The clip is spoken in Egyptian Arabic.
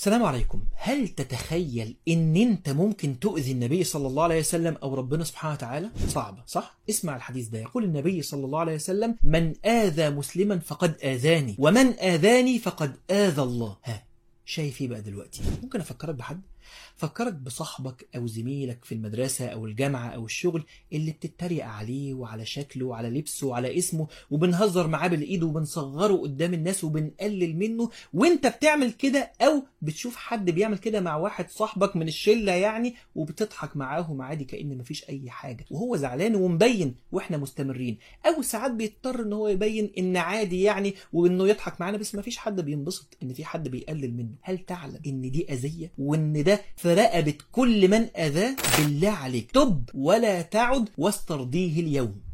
السلام عليكم هل تتخيل ان انت ممكن تؤذي النبي صلى الله عليه وسلم او ربنا سبحانه وتعالى صعبة صح اسمع الحديث ده يقول النبي صلى الله عليه وسلم من آذى مسلما فقد آذاني ومن آذاني فقد آذى الله ها شايف ايه بقى دلوقتي ممكن افكرك بحد فكرك بصاحبك او زميلك في المدرسة او الجامعة او الشغل اللي بتتريق عليه وعلى شكله وعلى لبسه وعلى اسمه وبنهزر معاه بالايد وبنصغره قدام الناس وبنقلل منه وانت بتعمل كده او بتشوف حد بيعمل كده مع واحد صاحبك من الشلة يعني وبتضحك معاهم عادي كأن مفيش اي حاجة وهو زعلان ومبين واحنا مستمرين او ساعات بيضطر ان هو يبين ان عادي يعني وانه يضحك معانا بس مفيش حد بينبسط ان في حد بيقلل منه هل تعلم ان دي اذية وان ده في رقبة كل من اذاه بالله عليك تب ولا تعد واسترضيه اليوم